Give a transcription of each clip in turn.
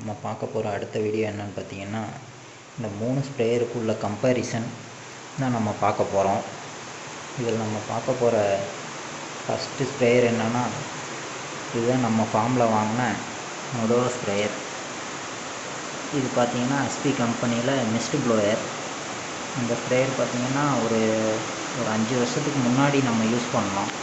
நம்ம பார்க்க போகிற அடுத்த வீடியோ என்னன்னு பார்த்தீங்கன்னா இந்த மூணு ஸ்ப்ரேயருக்கு உள்ள கம்பேரிசன் தான் நம்ம பார்க்க போகிறோம் இதில் நம்ம பார்க்க போகிற ஃபஸ்ட்டு ஸ்ப்ரேயர் என்னென்னா இதுதான் நம்ம ஃபார்மில் வாங்கின முதல் ஸ்ப்ரேயர் இது பார்த்தீங்கன்னா எஸ்பி கம்பெனியில் மிஸ்ட் ப்ளோயர் அந்த ஸ்ப்ரேயர் பார்த்தீங்கன்னா ஒரு ஒரு அஞ்சு வருஷத்துக்கு முன்னாடி நம்ம யூஸ் பண்ணோம்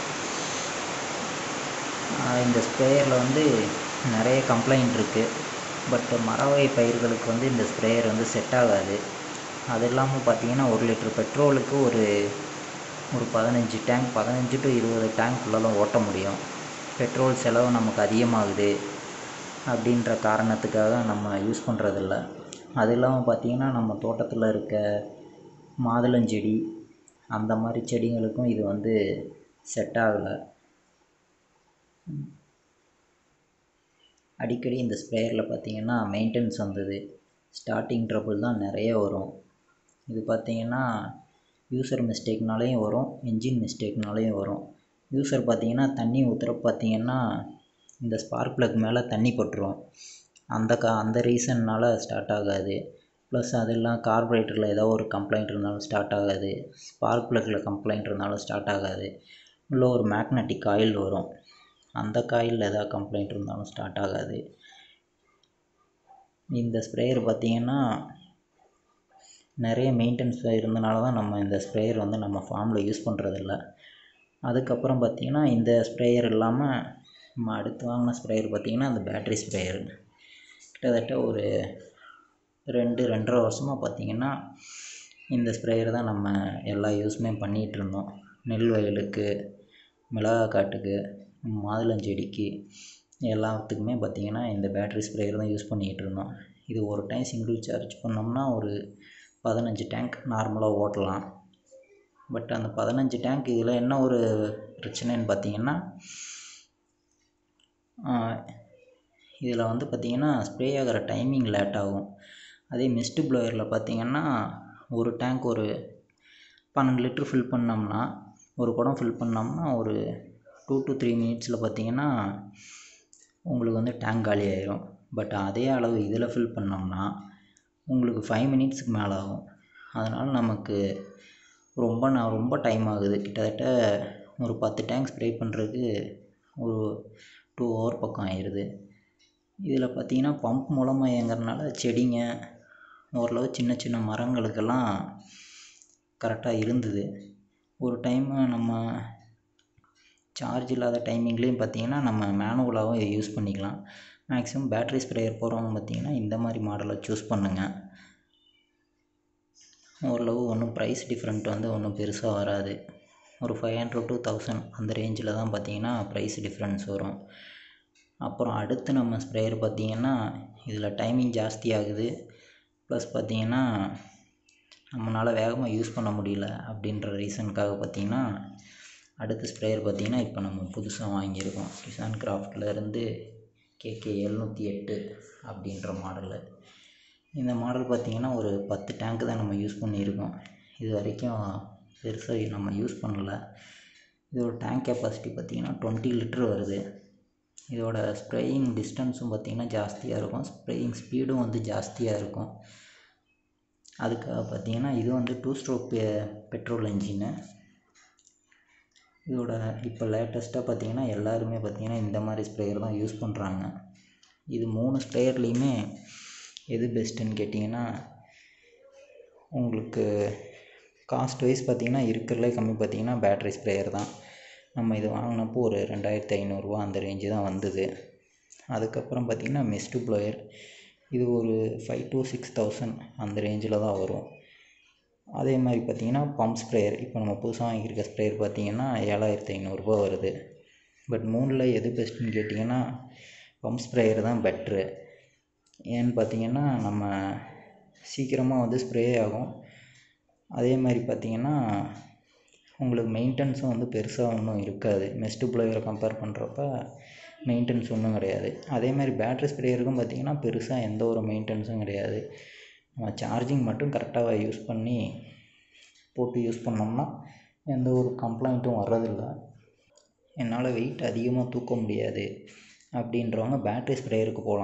ஆஹ் இந்த ஸ்ப்ரேயரில் வந்து நிறைய கம்ப்ளைண்ட் இருக்குது பட் மரவகை பயிர்களுக்கு வந்து இந்த ஸ்ப்ரேயர் வந்து செட் ஆகாது அது இல்லாமல் பார்த்தீங்கன்னா ஒரு லிட்டர் பெட்ரோலுக்கு ஒரு ஒரு பதினஞ்சு டேங்க் பதினஞ்சு டு இருபது டேங்க்குள்ளே தான் ஓட்ட முடியும் பெட்ரோல் செலவு நமக்கு அதிகமாகுது அப்படின்ற காரணத்துக்காக நம்ம யூஸ் பண்ணுறதில்ல அது இல்லாமல் பார்த்தீங்கன்னா நம்ம தோட்டத்தில் இருக்க மாதுளஞ்செடி அந்த மாதிரி செடிங்களுக்கும் இது வந்து செட் ஆகலை அடிக்கடி இந்த ஸ்ப்ரேயரில் பார்த்தீங்கன்னா மெயின்டெனன்ஸ் வந்தது ஸ்டார்டிங் ட்ரபுள் தான் நிறைய வரும் இது பார்த்தீங்கன்னா யூசர் மிஸ்டேக்னாலேயும் வரும் என்ஜின் மிஸ்டேக்னாலேயும் வரும் யூசர் பார்த்தீங்கன்னா தண்ணி ஊற்றுறப்ப பார்த்தீங்கன்னா இந்த ஸ்பார்க் ப்ளக் மேலே தண்ணி பட்டுரும் அந்த கா அந்த ரீசன்னால் ஸ்டார்ட் ஆகாது ப்ளஸ் அதெல்லாம் கார்பரேட்டரில் ஏதோ ஒரு கம்ப்ளைண்ட் இருந்தாலும் ஸ்டார்ட் ஆகாது ஸ்பார்க் ப்ளக்கில் கம்ப்ளைண்ட் இருந்தாலும் ஸ்டார்ட் ஆகாது உள்ள ஒரு மேக்னெட்டிக் காயில் வரும் அந்த காயிலில் ஏதாவது கம்ப்ளைண்ட் இருந்தாலும் ஸ்டார்ட் ஆகாது இந்த ஸ்ப்ரேயர் பார்த்தீங்கன்னா நிறைய மெயின்டெனன்ஸ் இருந்தனால தான் நம்ம இந்த ஸ்ப்ரேயர் வந்து நம்ம ஃபார்மில் யூஸ் பண்ணுறதில்ல அதுக்கப்புறம் பார்த்தீங்கன்னா இந்த ஸ்ப்ரேயர் இல்லாமல் நம்ம அடுத்து வாங்கின ஸ்ப்ரேயர் பார்த்தீங்கன்னா அந்த பேட்ரி ஸ்ப்ரேயர் கிட்டத்தட்ட ஒரு ரெண்டு ரெண்டரை வருஷமாக பார்த்தீங்கன்னா இந்த ஸ்ப்ரேயர் தான் நம்ம எல்லா யூஸுமே பண்ணிகிட்டு இருந்தோம் நெல் வயலுக்கு மிளகா காட்டுக்கு மாதுளஞ்செடிக்கு எல்லாத்துக்குமே பார்த்திங்கன்னா இந்த பேட்ரி ஸ்ப்ரேயர் தான் யூஸ் பண்ணிக்கிட்டு இருந்தோம் இது ஒரு டைம் சிங்கிள் சார்ஜ் பண்ணோம்னா ஒரு பதினஞ்சு டேங்க் நார்மலாக ஓட்டலாம் பட் அந்த பதினஞ்சு டேங்க் இதில் என்ன ஒரு பிரச்சனைன்னு பார்த்தீங்கன்னா இதில் வந்து பார்த்திங்கன்னா ஸ்ப்ரே ஆகிற டைமிங் லேட் ஆகும் அதே மிஸ்ட் ப்ளோயரில் பார்த்திங்கன்னா ஒரு டேங்க் ஒரு பன்னெண்டு லிட்ரு ஃபில் பண்ணோம்னா ஒரு குடம் ஃபில் பண்ணோம்னா ஒரு டூ டு த்ரீ மினிட்ஸில் பார்த்தீங்கன்னா உங்களுக்கு வந்து டேங்க் காலி ஆயிரும் பட் அதே அளவு இதில் ஃபில் பண்ணோம்னா உங்களுக்கு ஃபைவ் மினிட்ஸுக்கு மேலே ஆகும் அதனால் நமக்கு ரொம்ப நான் ரொம்ப டைம் ஆகுது கிட்டத்தட்ட ஒரு பத்து டேங்க் ஸ்ப்ரே பண்ணுறதுக்கு ஒரு டூ ஹவர் பக்கம் ஆயிடுது இதில் பார்த்தீங்கன்னா பம்ப் மூலமாக இயங்குறதுனால செடிங்க ஓரளவு சின்ன சின்ன மரங்களுக்கெல்லாம் கரெக்டாக இருந்தது ஒரு டைமு நம்ம சார்ஜ் இல்லாத டைமிங்லேயும் பார்த்தீங்கன்னா நம்ம மேனுவலாகவும் இதை யூஸ் பண்ணிக்கலாம் மேக்ஸிமம் பேட்ரி ஸ்ப்ரேயர் போகிறவங்க பார்த்தீங்கன்னா இந்த மாதிரி மாடலை சூஸ் பண்ணுங்கள் ஓரளவு ஒன்றும் ப்ரைஸ் டிஃப்ரெண்ட் வந்து ஒன்றும் பெருசாக வராது ஒரு ஃபைவ் ஹண்ட்ரட் டூ தௌசண்ட் அந்த ரேஞ்சில் தான் பார்த்தீங்கன்னா ப்ரைஸ் டிஃப்ரென்ஸ் வரும் அப்புறம் அடுத்து நம்ம ஸ்ப்ரேயர் பார்த்தீங்கன்னா இதில் டைமிங் ஜாஸ்தி ஆகுது ப்ளஸ் பார்த்தீங்கன்னா நம்மளால் வேகமாக யூஸ் பண்ண முடியல அப்படின்ற ரீசனுக்காக பார்த்தீங்கன்னா அடுத்த ஸ்ப்ரேயர் பார்த்திங்கன்னா இப்போ நம்ம புதுசாக வாங்கியிருக்கோம் கிசான் கிராஃப்ட்லேருந்து கேகே எழுநூற்றி எட்டு அப்படின்ற மாடலு இந்த மாடல் பார்த்திங்கன்னா ஒரு பத்து டேங்க்கு தான் நம்ம யூஸ் பண்ணியிருக்கோம் இது வரைக்கும் பெருசாக நம்ம யூஸ் பண்ணல இதோட டேங்க் கெப்பாசிட்டி பார்த்திங்கன்னா டுவெண்ட்டி லிட்ரு வருது இதோட ஸ்ப்ரேயிங் டிஸ்டன்ஸும் பார்த்திங்கன்னா ஜாஸ்தியாக இருக்கும் ஸ்ப்ரேயிங் ஸ்பீடும் வந்து ஜாஸ்தியாக இருக்கும் அதுக்காக பார்த்திங்கன்னா இது வந்து டூ ஸ்ட்ரோக் பெ பெட்ரோல் இன்ஜினு இதோட இப்போ லேட்டஸ்ட்டாக பார்த்தீங்கன்னா எல்லாருமே பார்த்தீங்கன்னா இந்த மாதிரி ஸ்ப்ரேயர் தான் யூஸ் பண்ணுறாங்க இது மூணு ஸ்ப்ரேயர்லேயுமே எது பெஸ்ட்டுன்னு கேட்டிங்கன்னா உங்களுக்கு காஸ்ட் வைஸ் பார்த்திங்கன்னா இருக்கிறதுலே கம்மி பார்த்திங்கன்னா பேட்ரி ஸ்ப்ரேயர் தான் நம்ம இது வாங்கினப்போ ஒரு ரெண்டாயிரத்தி ஐநூறுரூவா அந்த ரேஞ்சு தான் வந்தது அதுக்கப்புறம் பார்த்திங்கன்னா மிஸ்டு ப்ளோயர் இது ஒரு ஃபைவ் டு சிக்ஸ் தௌசண்ட் அந்த ரேஞ்சில் தான் வரும் அதே மாதிரி பார்த்திங்கன்னா பம்ப் ஸ்ப்ரேயர் இப்போ நம்ம புதுசாக வாங்கியிருக்க ஸ்ப்ரேயர் பார்த்திங்கன்னா ஏழாயிரத்தி ஐநூறுரூபா வருது பட் மூணில் எது பெஸ்ட்டுன்னு கேட்டிங்கன்னா பம்ப் ஸ்ப்ரேயர் தான் பெட்ரு ஏன்னு பார்த்திங்கன்னா நம்ம சீக்கிரமாக வந்து ஸ்ப்ரே ஆகும் அதே மாதிரி பார்த்திங்கன்னா உங்களுக்கு மெயின்டெனன்ஸும் வந்து பெருசாக ஒன்றும் இருக்காது மெஸ்ட்டு ப்ளோயரை கம்பேர் பண்ணுறப்ப மெயின்டெனன்ஸ் ஒன்றும் கிடையாது அதே மாதிரி பேட்ரி ஸ்ப்ரேயருக்கும் பார்த்திங்கன்னா பெருசாக எந்த ஒரு மெயின்டெனன்ஸும் கிடையாது நம்ம சார்ஜிங் மட்டும் கரெக்டாக யூஸ் பண்ணி போட்டு யூஸ் பண்ணோம்னா எந்த ஒரு கம்ப்ளைண்ட்டும் வர்றதில்ல என்னால் வெயிட் அதிகமாக தூக்க முடியாது அப்படின்றவங்க பேட்ரி ஸ்ப்ரேயருக்கு போகலாம்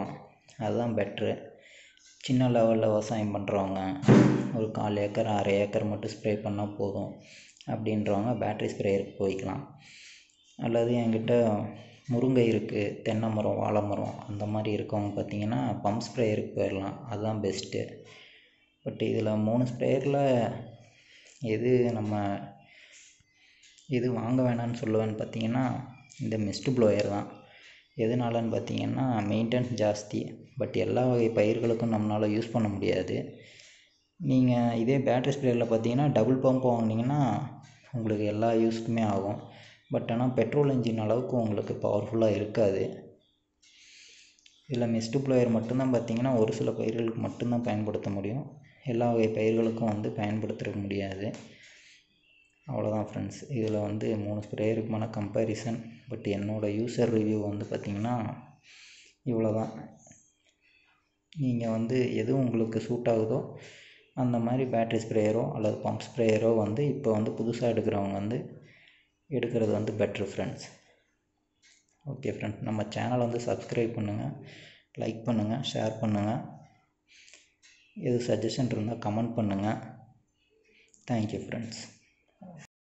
அதுதான் பெட்ரு சின்ன லெவலில் விவசாயம் பண்ணுறவங்க ஒரு கால் ஏக்கர் அரை ஏக்கர் மட்டும் ஸ்ப்ரே பண்ணால் போதும் அப்படின்றவங்க பேட்ரி ஸ்ப்ரேயருக்கு போய்க்கலாம் அல்லது என்கிட்ட முருங்கை இருக்குது தென்னை மரம் வாழை மரம் அந்த மாதிரி இருக்கவங்க பார்த்தீங்கன்னா பம்ப் ஸ்ப்ரேயருக்கு போயிடலாம் அதுதான் பெஸ்ட்டு பட் இதில் மூணு ஸ்ப்ரேயரில் எது நம்ம எது வாங்க வேணாம்னு சொல்லுவேன்னு பார்த்தீங்கன்னா இந்த மிஸ்ட் ப்ளோயர் தான் எதனாலன்னு பார்த்தீங்கன்னா மெயின்டெனன்ஸ் ஜாஸ்தி பட் எல்லா வகை பயிர்களுக்கும் நம்மளால் யூஸ் பண்ண முடியாது நீங்கள் இதே பேட்ரி ஸ்ப்ரேயரில் பார்த்தீங்கன்னா டபுள் பம்ப் வாங்கினீங்கன்னா உங்களுக்கு எல்லா யூஸ்க்குமே ஆகும் பட் ஆனால் பெட்ரோல் இன்ஜின் அளவுக்கு உங்களுக்கு பவர்ஃபுல்லாக இருக்காது இதில் மிஸ்ட் ப்ளோயர் மட்டும்தான் பார்த்தீங்கன்னா ஒரு சில பயிர்களுக்கு மட்டும்தான் பயன்படுத்த முடியும் எல்லா வகை பயிர்களுக்கும் வந்து பயன்படுத்த முடியாது அவ்வளோதான் ஃப்ரெண்ட்ஸ் இதில் வந்து மூணு ஸ்ப்ரேயருக்குமான கம்பேரிசன் பட் என்னோடய யூசர் ரிவ்யூ வந்து பார்த்திங்கன்னா இவ்வளோ தான் நீங்கள் வந்து எது உங்களுக்கு சூட் ஆகுதோ அந்த மாதிரி பேட்ரி ஸ்ப்ரேயரோ அல்லது பம்ப் ஸ்ப்ரேயரோ வந்து இப்போ வந்து புதுசாக எடுக்கிறவங்க வந்து எடுக்கிறது வந்து பெட்ரு ஃப்ரெண்ட்ஸ் ஓகே ஃப்ரெண்ட்ஸ் நம்ம சேனலை வந்து சப்ஸ்கிரைப் பண்ணுங்கள் லைக் பண்ணுங்கள் ஷேர் பண்ணுங்கள் எது சஜஷன் இருந்தால் கமெண்ட் பண்ணுங்கள் தேங்க்யூ ஃப்ரெண்ட்ஸ்